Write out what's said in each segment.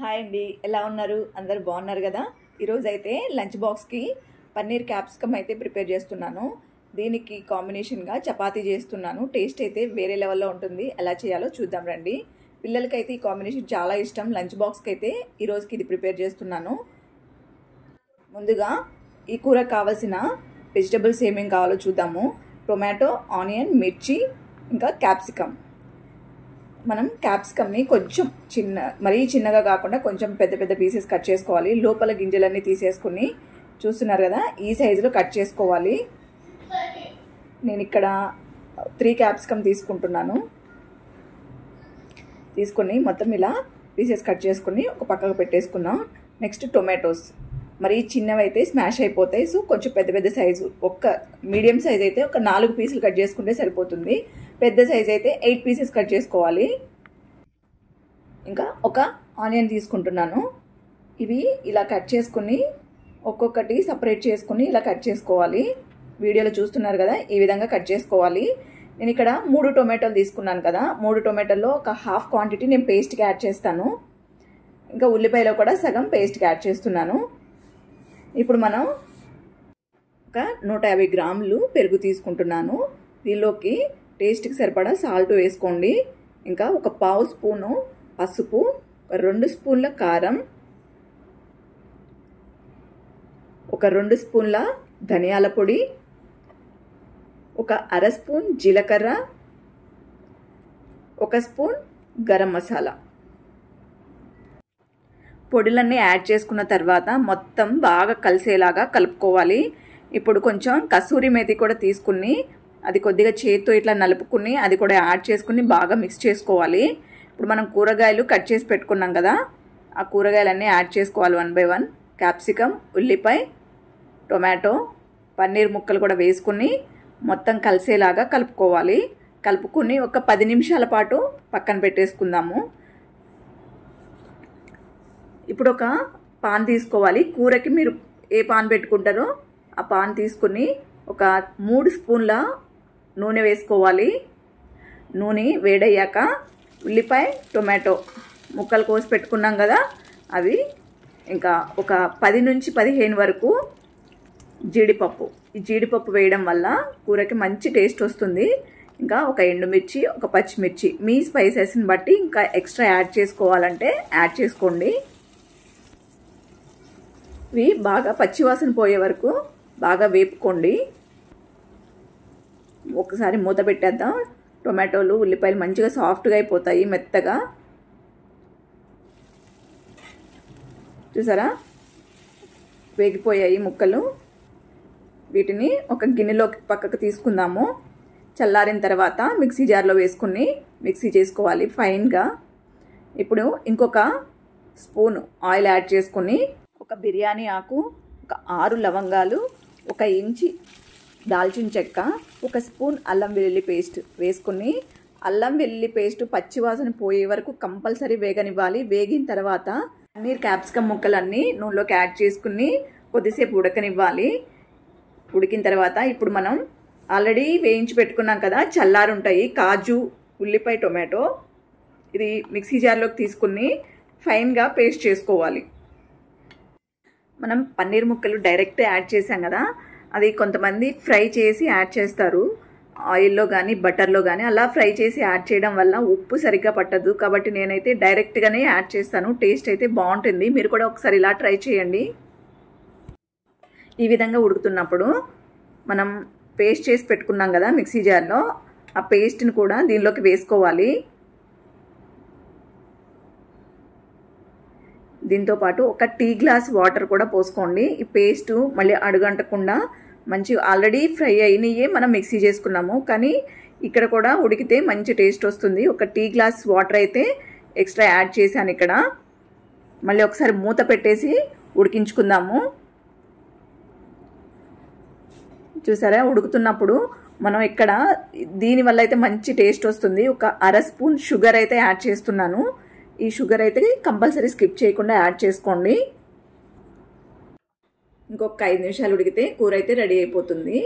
hi అండి ఎలా ఉన్నారు అందరు బాగున్నారు కదా ఈరోజు అయితే లంచ్ బాక్స్కి పన్నీర్ క్యాప్సికమ్ అయితే ప్రిపేర్ చేస్తున్నాను దీనికి కాంబినేషన్గా చపాతీ చేస్తున్నాను టేస్ట్ అయితే వేరే లెవెల్లో ఉంటుంది ఎలా చేయాలో చూద్దాం రండి పిల్లలకైతే ఈ కాంబినేషన్ చాలా ఇష్టం లంచ్ బాక్స్కి అయితే ఈరోజుకి ఇది ప్రిపేర్ చేస్తున్నాను ముందుగా ఈ కూర కావాల్సిన వెజిటబుల్స్ ఏమేమి కావాలో చూద్దాము టొమాటో ఆనియన్ మిర్చి ఇంకా క్యాప్సికమ్ మనం క్యాప్సికమ్ని కొంచెం చిన్న మరీ చిన్నగా కాకుండా కొంచెం పెద్ద పెద్ద పీసెస్ కట్ చేసుకోవాలి లోపల గింజలన్నీ తీసేసుకుని చూస్తున్నారు కదా ఈ సైజులో కట్ చేసుకోవాలి నేను ఇక్కడ త్రీ క్యాప్సికమ్ తీసుకుంటున్నాను తీసుకొని మొత్తం ఇలా పీసెస్ కట్ చేసుకుని ఒక పక్కకు పెట్టేసుకున్నాం నెక్స్ట్ టొమాటోస్ మరి చిన్నవి అయితే స్మాష్ అయిపోతాయి సో కొంచెం పెద్ద పెద్ద సైజు ఒక్క మీడియం సైజ్ అయితే ఒక నాలుగు పీసులు కట్ చేసుకుంటే సరిపోతుంది పెద్ద సైజ్ అయితే ఎయిట్ పీసెస్ కట్ చేసుకోవాలి ఇంకా ఒక ఆనియన్ తీసుకుంటున్నాను ఇవి ఇలా కట్ చేసుకుని ఒక్కొక్కటి సపరేట్ చేసుకుని ఇలా కట్ చేసుకోవాలి వీడియోలో చూస్తున్నారు కదా ఈ విధంగా కట్ చేసుకోవాలి నేను ఇక్కడ మూడు టొమాటోలు తీసుకున్నాను కదా మూడు టొమాటోల్లో ఒక హాఫ్ క్వాంటిటీ నేను పేస్ట్కి యాడ్ చేస్తాను ఇంకా ఉల్లిపాయలో కూడా సగం పేస్ట్కి యాడ్ చేస్తున్నాను ఇప్పుడు మనం ఒక నూట యాభై గ్రాములు పెరుగు తీసుకుంటున్నాను దీనిలోకి టేస్ట్కి సరిపడా సాల్ట్ వేసుకోండి ఇంకా ఒక పావు స్పూను పసుపు రెండు స్పూన్ల కారం ఒక రెండు స్పూన్ల ధనియాల పొడి ఒక అర స్పూన్ జీలకర్ర ఒక స్పూన్ గరం మసాలా పొడులన్నీ యాడ్ చేసుకున్న తర్వాత మొత్తం బాగా కలిసేలాగా కలుపుకోవాలి ఇప్పుడు కొంచెం కసూరి మేతి కూడా తీసుకుని అది కొద్దిగా చేతితో ఇట్లా నలుపుకుని అది కూడా యాడ్ చేసుకుని బాగా మిక్స్ చేసుకోవాలి ఇప్పుడు మనం కూరగాయలు కట్ చేసి పెట్టుకున్నాం కదా ఆ కూరగాయలన్నీ యాడ్ చేసుకోవాలి వన్ బై వన్ క్యాప్సికమ్ ఉల్లిపాయ టొమాటో పన్నీర్ ముక్కలు కూడా వేసుకుని మొత్తం కలిసేలాగా కలుపుకోవాలి కలుపుకుని ఒక పది నిమిషాల పాటు పక్కన పెట్టేసుకుందాము ఇప్పుడు ఒక పాన్ తీసుకోవాలి కూరకి మీరు ఏ పాన్ పెట్టుకుంటారో ఆ పాన్ తీసుకుని ఒక మూడు స్పూన్ల నూనె వేసుకోవాలి నూనె వేడయ్యాక ఉల్లిపాయ టొమాటో ముక్కలు కోసి పెట్టుకున్నాం కదా అవి ఇంకా ఒక పది నుంచి పదిహేను వరకు జీడిపప్పు ఈ జీడిపప్పు వేయడం వల్ల కూరకి మంచి టేస్ట్ వస్తుంది ఇంకా ఒక ఎండుమిర్చి ఒక పచ్చిమిర్చి మీ స్పైసెస్ని బట్టి ఇంకా ఎక్స్ట్రా యాడ్ చేసుకోవాలంటే యాడ్ చేసుకోండి ఇవి బాగా పచ్చివాసన పోయే వరకు బాగా వేపుకోండి ఒకసారి మూత పెట్టేద్దాం టొమాటోలు ఉల్లిపాయలు మంచిగా సాఫ్ట్గా అయిపోతాయి మెత్తగా చూసారా వేగిపోయాయి ముక్కలు వీటిని ఒక గిన్నెలోకి పక్కకు తీసుకుందాము చల్లారిన తర్వాత మిక్సీ జార్లో వేసుకుని మిక్సీ చేసుకోవాలి ఫైన్గా ఇప్పుడు ఇంకొక స్పూన్ ఆయిల్ యాడ్ చేసుకుని ఒక బిర్యానీ ఆకు ఒక ఆరు లవంగాలు ఒక ఇంచి దాల్చిన చెక్క ఒక స్పూన్ అల్లం వెల్లుల్లి పేస్ట్ వేసుకుని అల్లం వెల్లుల్లి పేస్ట్ పచ్చివాసన పోయే వరకు కంపల్సరీ వేగనివ్వాలి వేగిన తర్వాత పన్నీర్ క్యాప్సికమ్ ముక్కలన్నీ నూనెలోకి యాడ్ చేసుకుని కొద్దిసేపు ఉడకనివ్వాలి ఉడికిన తర్వాత ఇప్పుడు మనం ఆల్రెడీ వేయించి పెట్టుకున్నాం కదా చల్లారుంటాయి కాజు ఉల్లిపాయ టొమాటో ఇది మిక్సీ జార్లోకి తీసుకుని ఫైన్గా పేస్ట్ చేసుకోవాలి మనం పన్నీర్ ముక్కలు డైరెక్ట్ యాడ్ చేసాం కదా అది కొంతమంది ఫ్రై చేసి యాడ్ చేస్తారు ఆయిల్లో కానీ బటర్లో కానీ అలా ఫ్రై చేసి యాడ్ చేయడం వల్ల ఉప్పు సరిగ్గా పట్టదు కాబట్టి నేనైతే డైరెక్ట్గానే యాడ్ చేస్తాను టేస్ట్ అయితే బాగుంటుంది మీరు కూడా ఒకసారి ఇలా ట్రై చేయండి ఈ విధంగా ఉడుకుతున్నప్పుడు మనం పేస్ట్ చేసి పెట్టుకున్నాం కదా మిక్సీ జార్లో ఆ పేస్ట్ని కూడా దీనిలోకి వేసుకోవాలి దీంతోపాటు ఒక టీ గ్లాస్ వాటర్ కూడా పోసుకోండి ఈ పేస్ట్ మళ్ళీ అడుగంటకుండా మంచి ఆల్రెడీ ఫ్రై అయినయే మనం మిక్సీ చేసుకున్నాము కానీ ఇక్కడ కూడా ఉడికితే మంచి టేస్ట్ వస్తుంది ఒక టీ గ్లాస్ వాటర్ అయితే ఎక్స్ట్రా యాడ్ చేశాను ఇక్కడ మళ్ళీ ఒకసారి మూత పెట్టేసి ఉడికించుకుందాము చూసారా ఉడుకుతున్నప్పుడు మనం ఇక్కడ దీనివల్ల అయితే మంచి టేస్ట్ వస్తుంది ఒక అర స్పూన్ షుగర్ అయితే యాడ్ చేస్తున్నాను ఈ షుగర్ అయితే కంపల్సరీ స్కిప్ చేయకుండా యాడ్ చేసుకోండి ఇంకొక ఐదు నిమిషాలు ఉడికితే కూర అయితే రెడీ అయిపోతుంది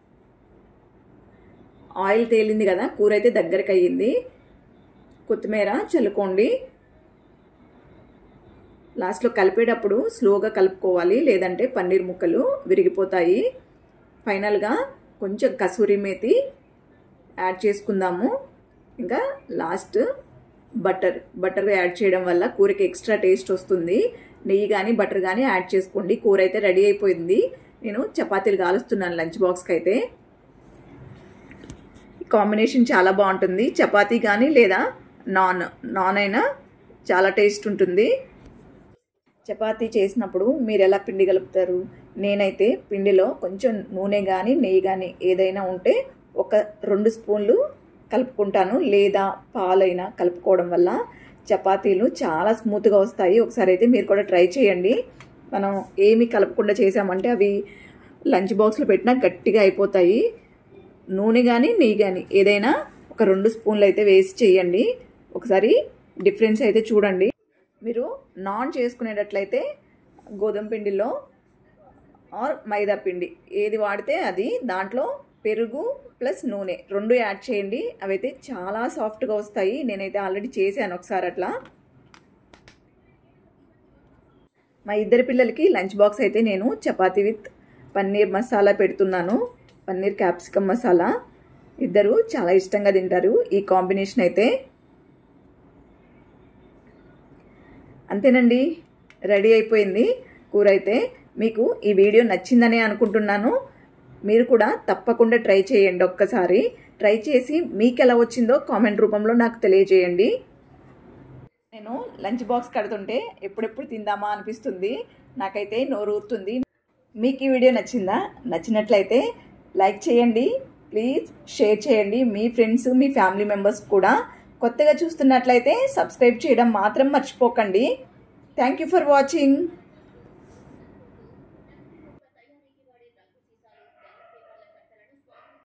ఆయిల్ తేలింది కదా కూర అయితే దగ్గరికి అయ్యింది కొత్తిమీర చల్లుకోండి లాస్ట్లో కలిపేటప్పుడు స్లోగా కలుపుకోవాలి లేదంటే పన్నీర్ ముక్కలు విరిగిపోతాయి ఫైనల్గా కొంచెం కసూరి మేతి యాడ్ చేసుకుందాము ఇంకా లాస్ట్ బటర్ బటర్ యాడ్ చేయడం వల్ల కూరకి ఎక్స్ట్రా టేస్ట్ వస్తుంది నెయ్యి కానీ బటర్ కానీ యాడ్ చేసుకోండి కూర అయితే రెడీ అయిపోయింది నేను చపాతీలు కాలుస్తున్నాను లంచ్ బాక్స్కి అయితే కాంబినేషన్ చాలా బాగుంటుంది చపాతీ కానీ లేదా నాన్ నాన్ అయినా చాలా టేస్ట్ ఉంటుంది చపాతీ చేసినప్పుడు మీరు ఎలా పిండి కలుపుతారు నేనైతే పిండిలో కొంచెం నూనె కానీ నెయ్యి కానీ ఏదైనా ఉంటే ఒక రెండు స్పూన్లు కలుపుకుంటాను లేదా పాలైనా కలుపుకోవడం వల్ల చపాతీలు చాలా స్మూత్గా వస్తాయి ఒకసారి అయితే మీరు కూడా ట్రై చేయండి మనం ఏమి కలపకుండా చేసామంటే అవి లంచ్ బాక్స్లో పెట్టినా గట్టిగా అయిపోతాయి నూనె కానీ నెయ్యి కానీ ఏదైనా ఒక రెండు స్పూన్లు అయితే వేసి చేయండి ఒకసారి డిఫరెన్స్ అయితే చూడండి మీరు నాన్ చేసుకునేటట్లయితే గోధుమ పిండిలో ఆర్ మైదా పిండి ఏది వాడితే అది దాంట్లో పెరుగు ప్లస్ నూనె రెండు యాడ్ చేయండి అవైతే చాలా సాఫ్ట్గా వస్తాయి నేనైతే ఆల్రెడీ చేశాను ఒకసారి అట్లా మా ఇద్దరి పిల్లలకి లంచ్ బాక్స్ అయితే నేను చపాతీ విత్ పన్నీర్ మసాలా పెడుతున్నాను పన్నీర్ క్యాప్సికమ్ మసాలా ఇద్దరు చాలా ఇష్టంగా తింటారు ఈ కాంబినేషన్ అయితే అంతేనండి రెడీ అయిపోయింది కూర అయితే మీకు ఈ వీడియో నచ్చిందనే అనుకుంటున్నాను మీరు కూడా తప్పకుండా ట్రై చేయండి ఒక్కసారి ట్రై చేసి మీకు ఎలా వచ్చిందో కామెంట్ రూపంలో నాకు తెలియజేయండి నేను లంచ్ బాక్స్ కడుతుంటే ఎప్పుడెప్పుడు తిందామా అనిపిస్తుంది నాకైతే నోరు ఊరుతుంది మీకు ఈ వీడియో నచ్చిందా నచ్చినట్లయితే లైక్ చేయండి ప్లీజ్ షేర్ చేయండి మీ ఫ్రెండ్స్ మీ ఫ్యామిలీ మెంబర్స్ కూడా కొత్తగా చూస్తున్నట్లయితే సబ్స్క్రైబ్ చేయడం మాత్రం మర్చిపోకండి థ్యాంక్ యూ ఫర్ వాచింగ్